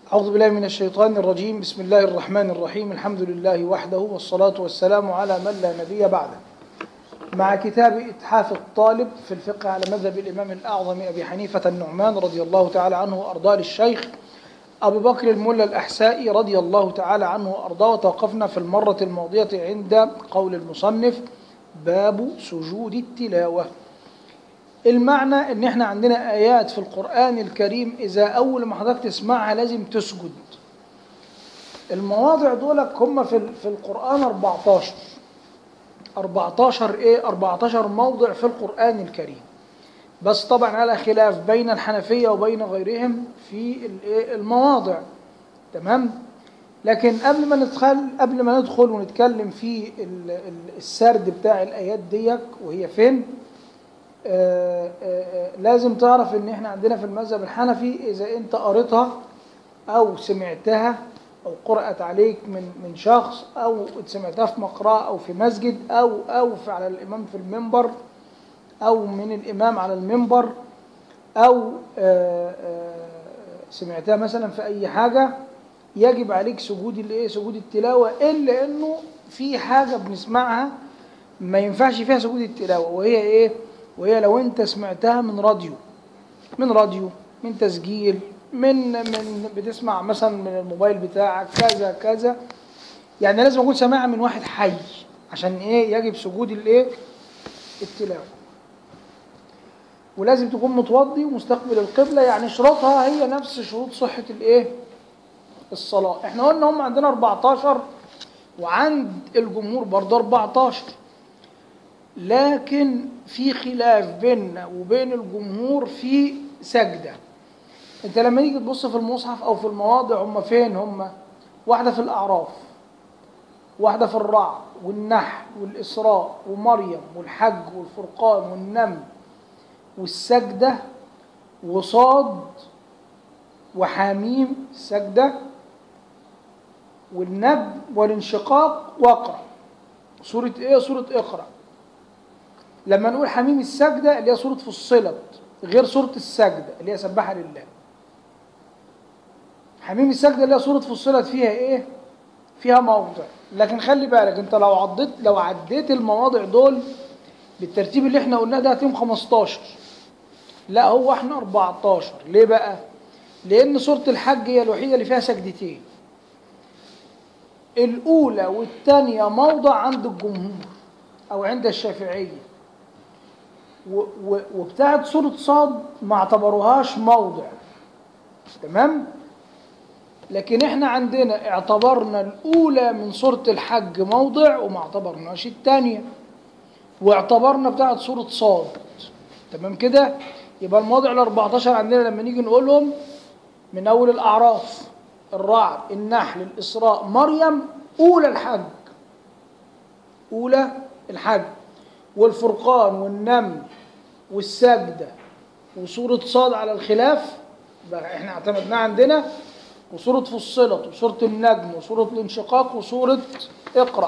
أعوذ بالله من الشيطان الرجيم بسم الله الرحمن الرحيم الحمد لله وحده والصلاة والسلام على من لا نبي بعده مع كتاب إتحاف الطالب في الفقه على مذهب الإمام الأعظم أبي حنيفة النعمان رضي الله تعالى عنه وأرضاه للشيخ أبي بكر الملا الأحسائي رضي الله تعالى عنه وأرضاه وتوقفنا في المرة الماضية عند قول المصنف باب سجود التلاوة المعنى ان احنا عندنا ايات في القرآن الكريم اذا اول ما حضرتك تسمعها لازم تسجد المواضع دولك هم في في القرآن 14 14 ايه 14 موضع في القرآن الكريم بس طبعا على خلاف بين الحنفية وبين غيرهم في المواضع تمام لكن قبل ما ندخل قبل ما ندخل ونتكلم في السرد بتاع الايات ديك وهي فين آآ آآ لازم تعرف ان احنا عندنا في المذهب الحنفي اذا انت قريتها او سمعتها او قرأت عليك من من شخص او سمعتها في مقرأة او في مسجد او او في على الامام في المنبر او من الامام على المنبر او آآ سمعتها مثلا في اي حاجة يجب عليك سجود الايه سجود التلاوة الا انه في حاجة بنسمعها ما ينفعش فيها سجود التلاوة وهي ايه وهي لو انت سمعتها من راديو من راديو من تسجيل من من بتسمع مثلا من الموبايل بتاعك كذا كذا يعني لازم اكون سامعها من واحد حي عشان ايه يجب سجود الايه التلاوه ولازم تكون متوضي ومستقبل القبله يعني شروطها هي نفس شروط صحه الايه الصلاه احنا قلنا هم عندنا 14 وعند الجمهور برضه 14 لكن في خلاف بيننا وبين الجمهور في سجدة انت لما تيجي تبص في المصحف او في المواضع هم فين هم واحدة في الأعراف واحدة في الرعد والنحل والإسراء ومريم والحج والفرقان والنمل والسجدة وصاد وحاميم السجدة والنب والانشقاق واقرأ سورة ايه سورة اقرأ لما نقول حميم السجدة اللي هي سورة فصلت غير سورة السجدة اللي هي سبحها لله حميم السجدة اللي هي سورة فصلت فيها ايه فيها موضع لكن خلي بالك انت لو عديت لو عديت المواضع دول بالترتيب اللي احنا قلناه ده هتم 15 لا هو احنا 14 ليه بقى لان سورة الحج هي الوحيدة اللي فيها سجدتين الاولى والثانية موضع عند الجمهور او عند الشافعيه وبتاعت سورة صاد ما اعتبروهاش موضع تمام لكن احنا عندنا اعتبرنا الأولى من سورة الحج موضع وما اعتبرناش الثانية واعتبرنا بتاعت سورة صاد تمام كده يبقى المواضع ال 14 عندنا لما نيجي نقولهم من أول الأعراف الرعد النحل الإسراء مريم أولى الحج أولى الحج والفرقان والنمل والسجدة وسورة صاد على الخلاف احنا اعتمدناه عندنا وسورة فصلت وسورة النجم وسورة الانشقاق وسورة اقرأ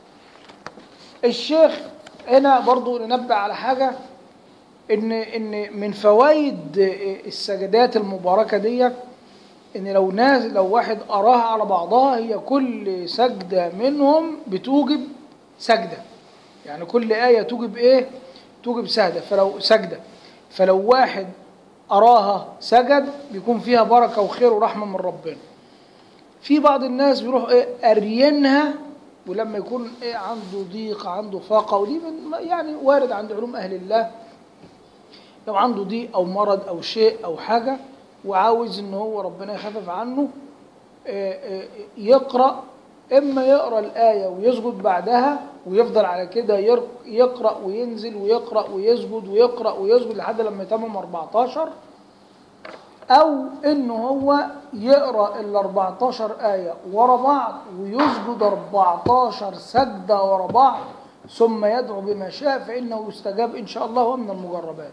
الشيخ هنا برضو ننبه على حاجة ان ان من فوائد السجدات المباركة دي ان لو ناس لو واحد قراها على بعضها هي كل سجدة منهم بتوجب سجده يعني كل آية توجب إيه؟ توجب سجدة فلو سجدة فلو واحد أراها سجد بيكون فيها بركة وخير ورحمة من ربنا. في بعض الناس بيروح إيه أرينها ولما يكون إيه عنده ضيق عنده فاقة ودي من يعني وارد عند علوم أهل الله لو عنده ضيق أو مرض أو شيء أو حاجة وعاوز إن هو ربنا يخفف عنه إيه يقرأ إما يقرأ الآية ويسجد بعدها ويفضل على كده يقرأ وينزل ويقرأ ويسجد ويقرأ ويسجد لحد لما يتمم 14 أو إنه هو يقرأ ال 14 آية ورا بعض ويسجد 14 سجدة ورا بعض ثم يدعو بما شاء فإنه يستجاب إن شاء الله ومن المجربات.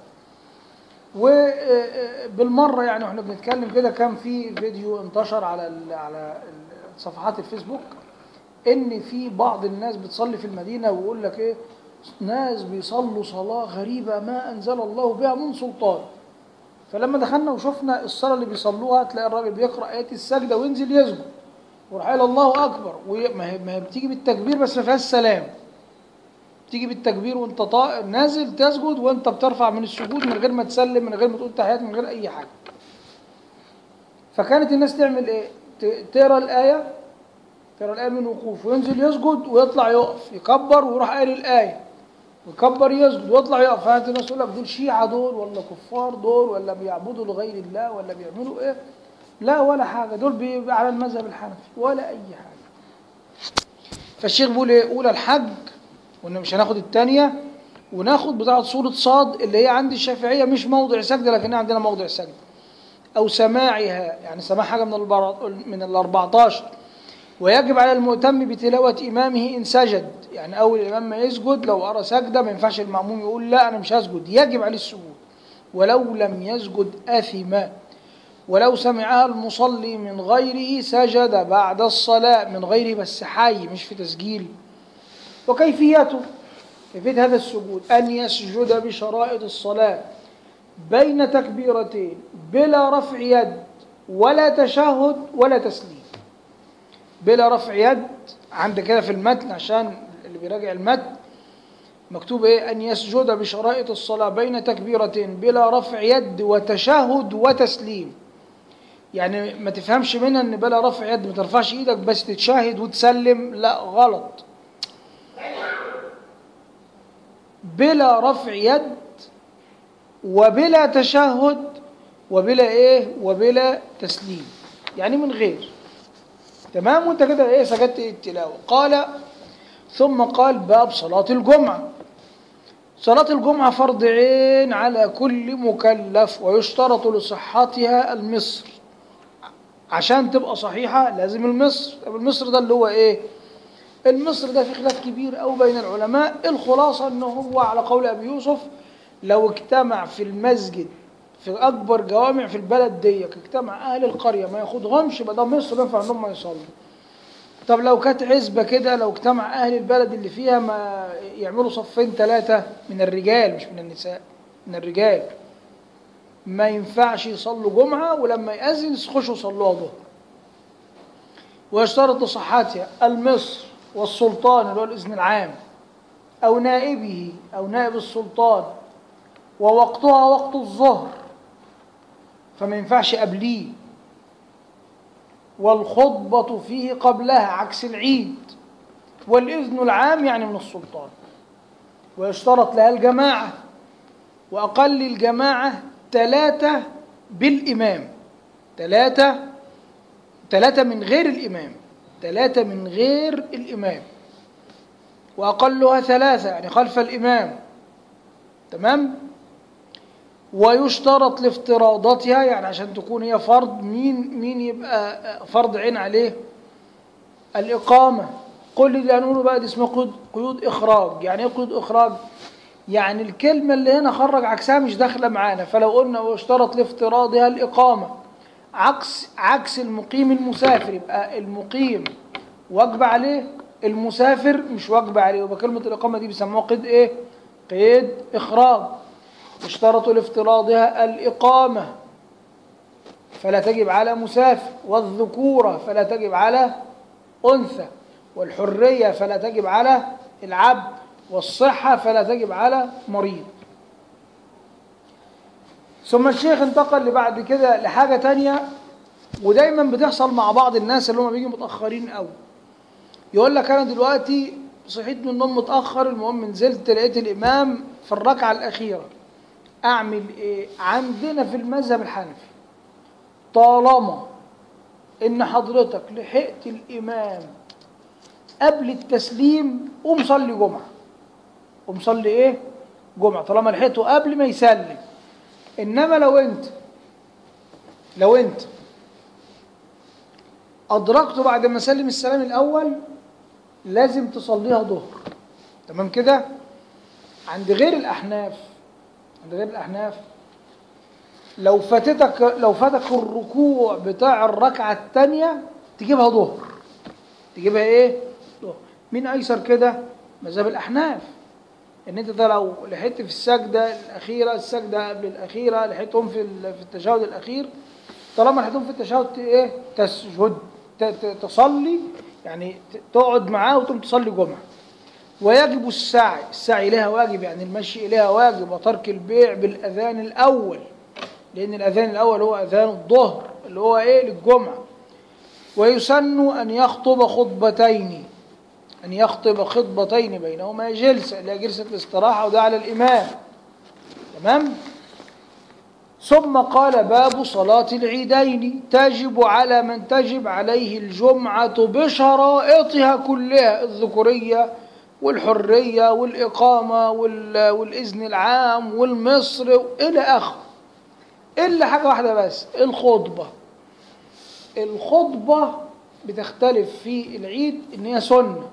وبالمرة يعني واحنا بنتكلم كده كان في فيديو انتشر على على صفحات الفيسبوك ان في بعض الناس بتصلي في المدينه ويقول لك ايه ناس بيصلوا صلاه غريبه ما انزل الله بها من سلطان فلما دخلنا وشفنا الصلاة اللي بيصلوها تلاقي الراجل بيقرأ آيات السجدة وينزل يسجد وراح قايل الله أكبر وي- ما هي ما هي بتيجي بالتكبير بس ما فيهاش سلام تيجي بالتكبير وانت طا... نازل تسجد وانت بترفع من السجود من غير ما تسلم من غير ما تقول تحيات من غير اي حاجه فكانت الناس تعمل ايه ت- تقرا الايه تقرا الايه من وقوف وينزل يسجد ويطلع يقف يكبر ويروح قاري الايه ويكبر يسجد ويطلع يقف فانت الناس تقول لك دول شيعه دول ولا كفار دول ولا بيعبدوا لغير الله ولا بيعملوا ايه لا ولا حاجه دول بيبقى على المذهب الحنفي ولا اي حاجه فالشيخ بيقول ايه اولى الحج وان مش هناخد الثانيه وناخد بتاعه سوره صاد اللي هي عند الشافعيه مش موضع سجده لكنها عندنا موضع سجده او سماعها يعني سماع حاجه من البر- من ال 14 ويجب على المؤتم بتلاوه امامه ان سجد يعني اول الامام ما يسجد لو ارى سجده ما ينفعش المأموم يقول لا انا مش هسجد يجب عليه السجود ولو لم يسجد اثم ولو سمعها المصلي من غيره سجد بعد الصلاه من غيره بس حي مش في تسجيل وكيفيته كيفية هذا السجود أن يسجد بشرائط الصلاة بين تكبيرتين بلا رفع يد ولا تشهد ولا تسليم بلا رفع يد عند كده في المتن عشان اللي بيراجع المتن مكتوب ايه ان يسجد بشرائط الصلاه بين تكبيرتين بلا رفع يد وتشهد وتسليم يعني ما تفهمش منها ان بلا رفع يد ما ترفعش ايدك بس تتشهد وتسلم لا غلط بلا رفع يد وبلا تشهد وبلا ايه وبلا تسليم يعني من غير تمام وانت كده ايه سجدت التلاوه قال ثم قال باب صلاه الجمعه صلاة الجمعة فرض عين على كل مكلف ويشترط لصحتها المصر عشان تبقى صحيحة لازم المصر طب المصر ده اللي هو ايه المصر ده في خلاف كبير أو بين العلماء الخلاصة أنه هو على قول أبي يوسف لو اجتمع في المسجد في أكبر جوامع في البلد ديك اجتمع أهل القرية ما ياخدهمش يبقى ده مصر ينفع إنهم يصلوا طب لو كانت عزبة كده لو اجتمع أهل البلد اللي فيها ما يعملوا صفين ثلاثة من الرجال مش من النساء من الرجال ما ينفعش يصلوا جمعة ولما يأذن يخشوا يصلوها ظهر ويشترط لصحتها المصر والسلطان اللي هو الإذن العام أو نائبه أو نائب السلطان ووقتها وقت الظهر فما ينفعش قبليه والخطبة فيه قبلها عكس العيد والإذن العام يعني من السلطان ويشترط لها الجماعة وأقل الجماعة ثلاثة بالإمام ثلاثة ثلاثة من غير الإمام ثلاثة من غير الإمام وأقلها ثلاثة يعني خلف الإمام تمام ويشترط لافتراضاتها يعني عشان تكون هي فرض مين مين يبقى فرض عين عليه الإقامة كل اللي هنقوله بقى دي اسمها قيود, قيود إخراج يعني إيه قيود إخراج؟ يعني الكلمة اللي هنا خرج عكسها مش داخلة معانا فلو قلنا ويشترط لافتراضها الإقامة عكس عكس المقيم المسافر يبقى المقيم واجب عليه المسافر مش واجب عليه يبقى كلمة الإقامة دي بيسموها قيد إيه؟ قيد إخراج اشترطوا لافتراضها الإقامة فلا تجب على مسافر والذكورة فلا تجب على أنثى والحرية فلا تجب على العبد والصحة فلا تجب على مريض ثم الشيخ انتقل لبعد كده لحاجة تانية ودايما بتحصل مع بعض الناس اللي هم بيجوا متأخرين قوي يقول لك أنا دلوقتي صحيت من النوم متأخر المهم نزلت لقيت الإمام في الركعة الأخيرة أعمل إيه؟ عندنا في المذهب الحنفي طالما إن حضرتك لحقت الإمام قبل التسليم قوم صلي جمعة قوم صلي إيه؟ جمعة طالما لحقته قبل ما يسلم إنما لو أنت لو أنت أدركته بعد ما سلم السلام الأول لازم تصليها ظهر تمام كده؟ عند غير الأحناف عند غير الأحناف لو فاتتك لو فاتك الركوع بتاع الركعة الثانية تجيبها ظهر تجيبها إيه؟ ظهر مين أيسر كده؟ مذهب الأحناف ان انت ده لو لحقت في السجده الاخيره السجده قبل الاخيره لحقتهم في ال- في التشهد الاخير طالما لحقتهم في التشهد ت- ايه تسجد ت- ت- تصلي يعني ت- تقعد معاه وتقوم تصلي جمعه ويجب السعي السعي لها واجب يعني المشي إليها واجب وترك البيع بالأذان الأول لأن الأذان الأول هو أذان الظهر اللي هو إيه للجمعة ويسن أن يخطب خطبتين أن يخطب خطبتين بينهما جلسة اللي هي جلسة الاستراحة وده على الإمام تمام ثم قال باب صلاة العيدين تجب على من تجب عليه الجمعة بشرائطها كلها الذكورية والحرية والإقامة وال- والإذن العام والمصر إلى آخره إلا حاجة واحدة بس الخطبة الخطبة بتختلف في العيد إن هي سنة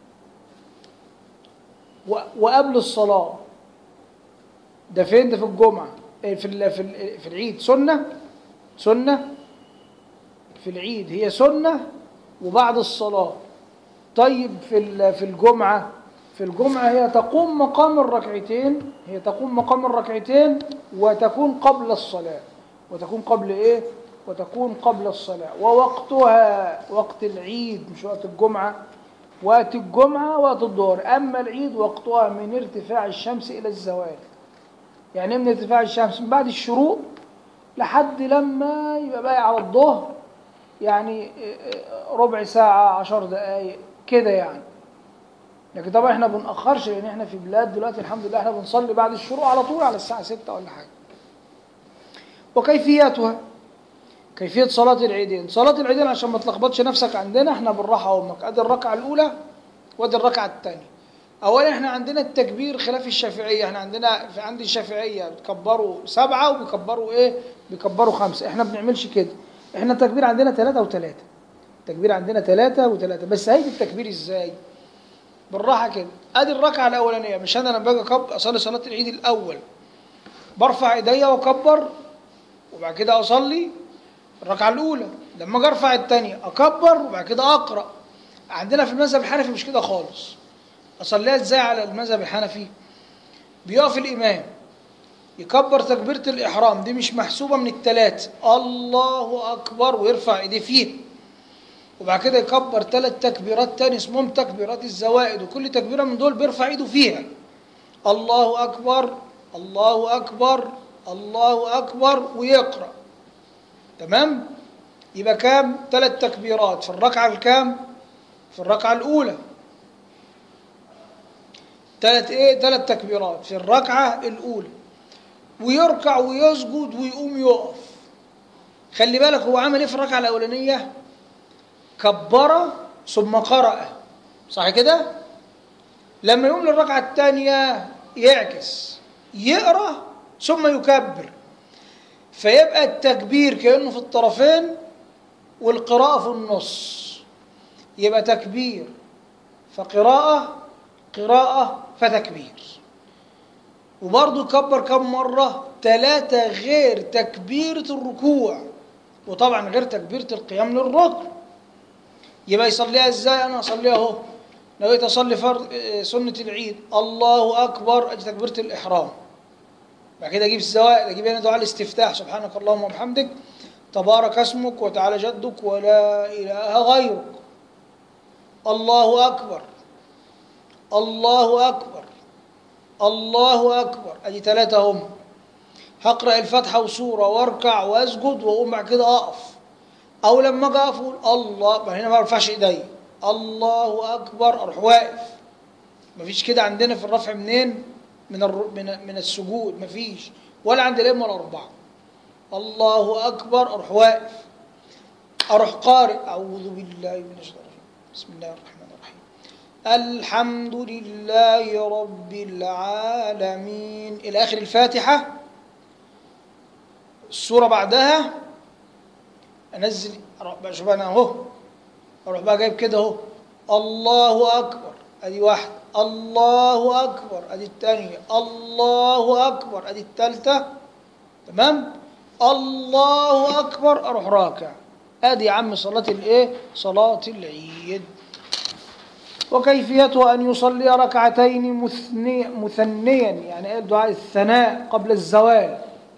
و- وقبل الصلاة ده فين ده في الجمعة إيه في ال- في ال- في العيد سنة سنة في العيد هي سنة وبعد الصلاة طيب في ال- في الجمعة في الجمعة هي تقوم مقام الركعتين هي تقوم مقام الركعتين وتكون قبل الصلاة وتكون قبل ايه وتكون قبل الصلاة ووقتها وقت العيد مش وقت الجمعة وقت الجمعة وقت الظهر أما العيد وقتها من ارتفاع الشمس إلى الزوال يعني من ارتفاع الشمس من بعد الشروق لحد لما يبقى باقي على الظهر يعني ربع ساعة عشر دقايق كده يعني لكن طبعا احنا بنأخرش لأن احنا في بلاد دلوقتي الحمد لله احنا بنصلي بعد الشروق على طول على الساعة ستة ولا حاجة وكيفيتها كيفية صلاة العيدين صلاة العيدين عشان ما تلخبطش نفسك عندنا احنا بالراحة أمك ادي الركعة الأولى وادي الركعة الثانية أولا احنا عندنا التكبير خلاف الشافعية احنا عندنا في عند الشافعية بتكبروا سبعة وبيكبروا ايه بيكبروا خمسة احنا ما بنعملش كده احنا التكبير عندنا ثلاثة وثلاثة التكبير عندنا ثلاثة وثلاثة بس هيئة التكبير ازاي بالراحة كده ادي الركعة الأولانية مش أنا لما باجي أكب- أصلي صلاة العيد الأول برفع ايديا واكبر وبعد كده اصلي الركعه الاولى لما اجي ارفع الثانيه اكبر وبعد كده اقرا عندنا في المذهب الحنفي مش كده خالص اصليها ازاي على المذهب الحنفي بيقف الامام يكبر تكبيره الاحرام دي مش محسوبه من الثلاثه الله اكبر ويرفع ايديه فيها وبعد كده يكبر ثلاث تكبيرات تاني اسمهم تكبيرات الزوائد وكل تكبيره من دول بيرفع ايده فيها الله أكبر الله أكبر الله أكبر ويقرأ تمام يبقى كام ثلاث تكبيرات في الركعة الكام في الركعة الأولى ثلاث إيه ثلاث تكبيرات في الركعة الأولى ويركع ويسجد ويقوم يقف خلي بالك هو عمل إيه في الركعة الأولانية كبر ثم قرأ صح كده لما يقوم للركعة الثانية يعكس يقرأ ثم يكبر فيبقى التكبير كأنه في الطرفين والقراءة في النص يبقى تكبير فقراءة قراءة فتكبير وبرضه يكبر كم مرة ثلاثة غير تكبيرة الركوع وطبعا غير تكبيرة القيام للركن يبقى يصليها ازاي انا اصليها اهو نويت اصلي فرض آه، سنه العيد الله اكبر اجي تكبيره الاحرام بعد كده اجيب الزوائد اجيب هنا دعاء الاستفتاح سبحانك اللهم وبحمدك تبارك اسمك وتعالى جدك ولا اله غيرك الله اكبر الله اكبر الله اكبر ادي ثلاثه هم هقرا الفاتحه وسوره واركع واسجد واقوم بعد كده اقف او لما اجي اقف اقول الله بقى هنا ما برفعش ايديا الله اكبر اروح واقف مفيش كده عندنا في الرفع منين من الر... من من السجود مفيش ولا عند الائمه الاربعه الله اكبر اروح واقف اروح قارئ اعوذ بالله من الشيطان الرجيم بسم الله الرحمن الرحيم الحمد لله رب العالمين الى اخر الفاتحه السوره بعدها انزل اروح بقى شوف انا اهو اروح بقى جايب كده اهو الله اكبر ادي واحده الله اكبر ادي الثانيه الله اكبر ادي الثالثه تمام الله اكبر اروح راكع ادي يا عم صلاه الايه صلاه العيد وكيفيته أن يصلي ركعتين مثني مثنيا يعني إيه دعاء الثناء قبل الزوال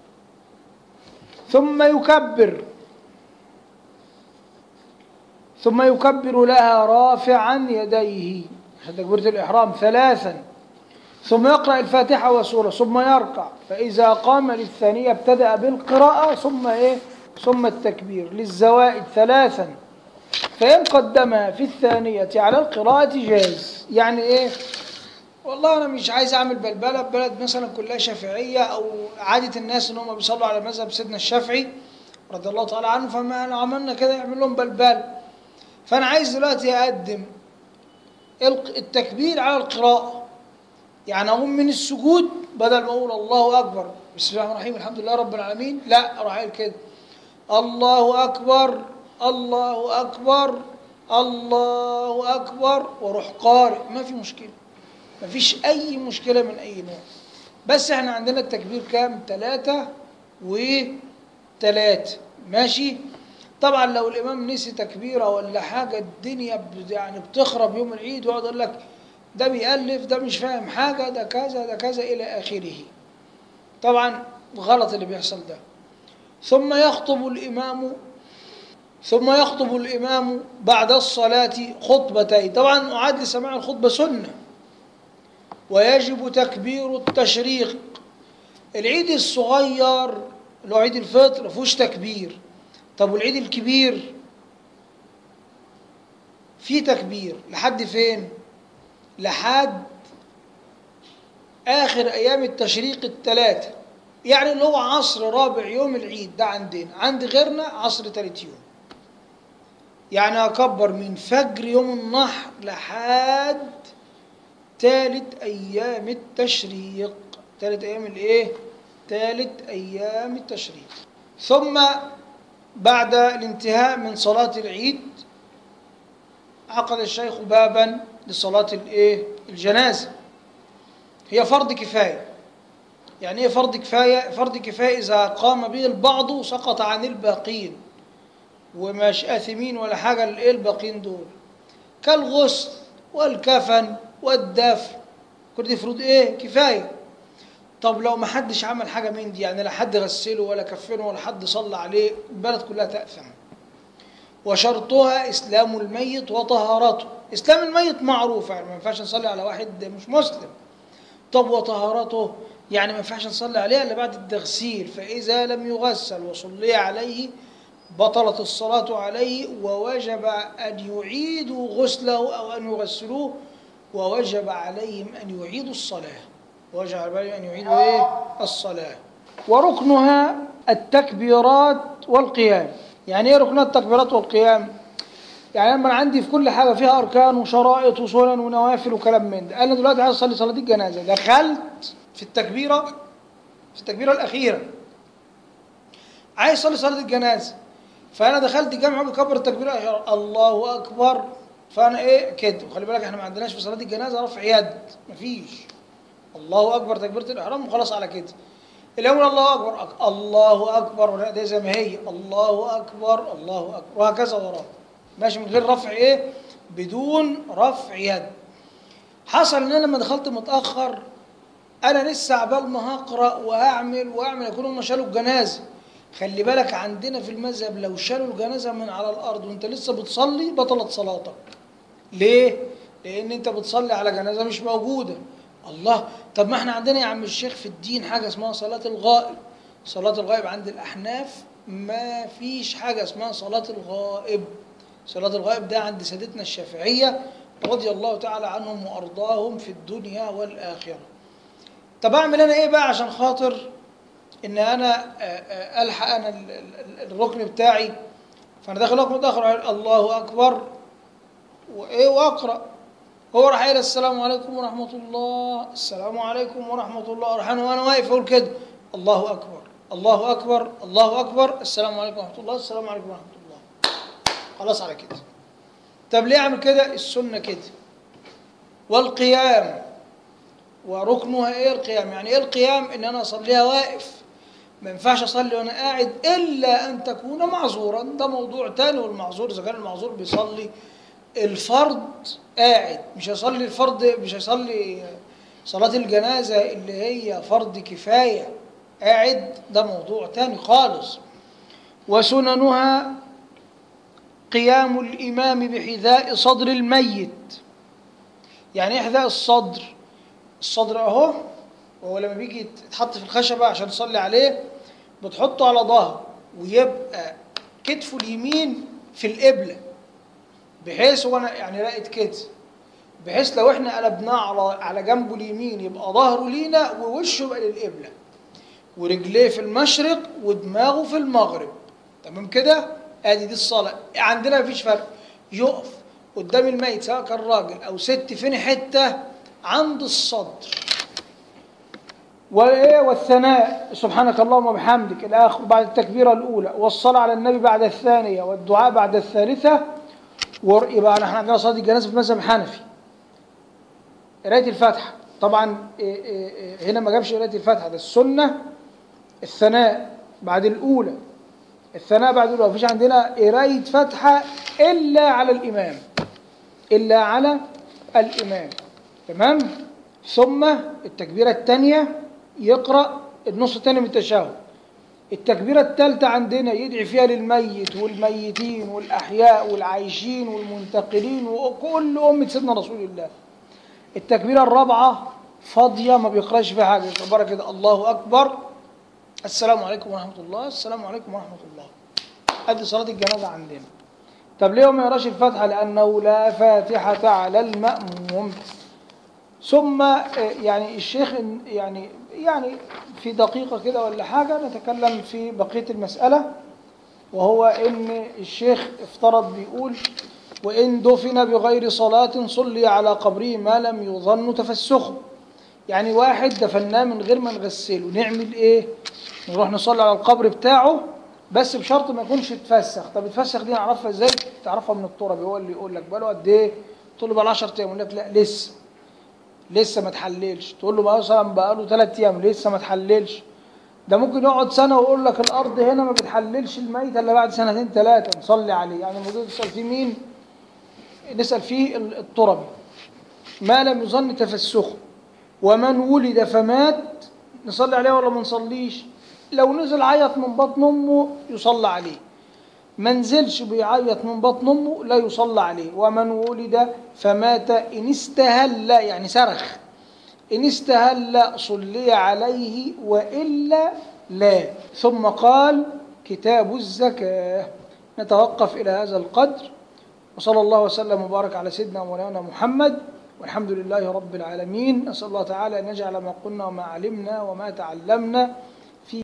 ثم يكبر ثم يكبر لها رافعا يديه تكبيرة الإحرام ثلاثا ثم يقرأ الفاتحة وسورة ثم يركع فإذا قام للثانية ابتدأ بالقراءة ثم إيه ثم التكبير للزوائد ثلاثا فإن قدمها في الثانية على القراءة جاز يعني إيه والله أنا مش عايز أعمل بلبلة بلد مثلا كلها شافعية أو عادة الناس إن هم بيصلوا على مذهب سيدنا الشافعي رضي الله تعالى عنه فما لو عملنا كده يعمل لهم بلبل فأنا عايز دلوقتي أقدم التكبير على القراءة يعني أقوم من السجود بدل ما أقول الله أكبر بسم الله الرحمن الرحيم الحمد لله رب العالمين لا أروح قايل كده الله أكبر الله أكبر الله أكبر وأروح قارئ ما في مشكلة ما فيش أي مشكلة من أي نوع بس احنا عندنا التكبير كام؟ ثلاثة وثلاثة ماشي؟ طبعا لو الإمام نسي تكبيرة ولا حاجة الدنيا بت- يعني بتخرب يوم العيد ويقعد يقول لك ده بيألف ده مش فاهم حاجة ده كذا ده كذا إلى آخره طبعا غلط اللي بيحصل ده ثم يخطب الإمام ثم يخطب الإمام بعد الصلاة خطبتين طبعا أعاد لسماع الخطبة سنة ويجب تكبير التشريق العيد الصغير اللي هو عيد الفطر ما فيهوش تكبير طب والعيد الكبير في تكبير لحد فين لحد آخر أيام التشريق الثلاثة يعني اللي هو عصر رابع يوم العيد ده عندنا عند غيرنا عصر ثالث يوم يعني أكبر من فجر يوم النحر لحد ثالث أيام التشريق ثالث أيام الإيه؟ ثالث أيام التشريق ثم بعد الانتهاء من صلاة العيد عقد الشيخ بابا لصلاة الإيه؟ الجنازة هي فرض كفاية يعني ايه فرض كفاية؟ فرض كفاية إذا قام به البعض سقط عن الباقين ومش آثمين ولا حاجة لإيه الباقين دول كالغسل والكفن والدفن كل دي فروض إيه؟ كفاية طب لو ما حدش عمل حاجة من دي يعني لا حد غسله ولا كفنه ولا حد صلى عليه البلد كلها تأثم وشرطها إسلام الميت وطهارته إسلام الميت معروف يعني ما ينفعش نصلي على واحد مش مسلم طب وطهارته يعني ما ينفعش نصلي عليه إلا بعد التغسيل فإذا لم يغسل وصلي عليه بطلت الصلاة عليه ووجب أن يعيدوا غسله أو أن يغسلوه ووجب عليهم أن يعيدوا الصلاة ووجب عليهم أن يعيدوا إيه؟ الصلاة وركنها التكبيرات والقيام يعني إيه ركنها التكبيرات والقيام؟ يعني لما أنا عندي في كل حاجة فيها أركان وشرائط وسنن ونوافل وكلام من ده أنا دلوقتي عايز أصلي صلاة الجنازة دخلت في التكبيرة في التكبيرة الأخيرة عايز أصلي صلاة الجنازة فأنا دخلت الجامع بكبر التكبيرة الأخيرة الله أكبر فأنا إيه كده وخلي بالك إحنا ما عندناش في صلاة الجنازة رفع يد مفيش الله أكبر تكبيرة الإحرام وخلاص على كده الأول الله أكبر أك- الله أكبر دي زي ما هي الله أكبر الله أكبر وهكذا وراه ماشي من غير رفع إيه بدون رفع يد حصل إن أنا لما دخلت متأخر أنا لسه عبال ما هقرأ وأعمل وأعمل يكونوا هم شالوا الجنازة خلي بالك عندنا في المذهب لو شالوا الجنازة من على الأرض وأنت لسه بتصلي بطلت صلاتك ليه؟ لأن أنت بتصلي على جنازة مش موجودة الله طب ما احنا عندنا يا عم الشيخ في الدين حاجة اسمها صلاة الغائب صلاة الغائب عند الأحناف ما فيش حاجة اسمها صلاة الغائب صلاة الغائب ده عند سادتنا الشافعية رضي الله تعالى عنهم وأرضاهم في الدنيا والآخرة طب أعمل أنا إيه بقى عشان خاطر إن أنا آه، آه، ألحق أنا ال- ال- الركن بتاعي فأنا داخل ركن متأخر الله أكبر وإيه وأقرأ هو راح قايل السلام عليكم ورحمة الله السلام عليكم ورحمة الله راح أنا وأنا واقف أقول كده الله أكبر الله أكبر الله أكبر السلام عليكم ورحمة الله السلام عليكم ورحمة الله خلاص على كده طب ليه أعمل كده السنة كده والقيام وركنها ايه القيام يعني ايه القيام ان انا اصليها واقف ما ينفعش اصلي وانا قاعد الا ان تكون معذورا ده موضوع تاني والمعذور اذا كان المعذور بيصلي الفرد قاعد مش هيصلي الفرد مش هيصلي صلاة الجنازة اللي هي فرض كفاية قاعد ده موضوع تاني خالص وسننها قيام الإمام بحذاء صدر الميت يعني ايه حذاء الصدر الصدر اهو وهو لما بيجي يتحط في الخشبة عشان تصلي عليه بتحطه على ظهر ويبقى كتفه اليمين في القبلة بحيث هو أنا يعني راقد كده بحيث لو احنا قلبناه على على جنبه اليمين يبقى ظهره لينا ووشه يبقى للقبلة ورجليه في المشرق ودماغه في المغرب تمام كده ادي دي الصلاة عندنا مفيش فرق يقف قدام الميت سواء كان راجل او ست فين حتة عند الصدر وايه والثناء سبحانك اللهم وبحمدك الاخر بعد التكبيره الاولى والصلاه على النبي بعد الثانيه والدعاء بعد الثالثه يبقى احنا عندنا صلاه الجنازه في مذهب حنفي قرايه الفاتحه طبعا إيه إيه هنا ما جابش قرايه الفاتحه ده السنه الثناء بعد الاولى الثناء بعد الاولى مفيش عندنا قرايه فاتحه الا على الامام الا على الامام تمام ثم التكبيره الثانيه يقرا النص الثاني من التشهد التكبيرة الثالثة عندنا يدعي فيها للميت والميتين والأحياء والعايشين والمنتقلين وكل أمة سيدنا رسول الله التكبيرة الرابعة فاضية ما بيقراش فيها حاجة عبارة كده الله أكبر السلام عليكم ورحمة الله السلام عليكم ورحمة الله أدي صلاة الجنازة عندنا طب ليه ما يقراش الفاتحة لأنه لا فاتحة على المأموم ثم يعني الشيخ يعني يعني في دقيقة كده ولا حاجة نتكلم في بقية المسألة وهو إن الشيخ افترض بيقول وإن دفن بغير صلاة صلي على قبره ما لم يظن تفسخه يعني واحد دفناه من غير ما نغسله نعمل إيه؟ نروح نصلي على القبر بتاعه بس بشرط ما يكونش اتفسخ طب اتفسخ دي نعرفها ازاي؟ تعرفها من التراب هو اللي يقول لك بقاله قد ايه؟ تقول له بقى 10 ايام يقول لك لا لسه لسه ما اتحللش تقول له بقى مثلا بقى له ثلاث ايام لسه ما اتحللش ده ممكن يقعد سنه ويقول لك الارض هنا ما بتحللش الميت الا بعد سنتين ثلاثه نصلي عليه يعني الموضوع نسال فيه مين؟ نسال فيه التربي ما لم يظن تفسخه ومن ولد فمات نصلي عليه ولا ما نصليش؟ لو نزل عيط من بطن امه يصلى عليه ما نزلش بيعيط من بطن امه لا يصلى عليه ومن ولد فمات ان استهل يعني صرخ ان استهل صلي عليه والا لا ثم قال كتاب الزكاه نتوقف الى هذا القدر وصلى الله وسلم وبارك على سيدنا ومولانا محمد والحمد لله رب العالمين نسال الله تعالى ان يجعل ما قلنا وما علمنا وما تعلمنا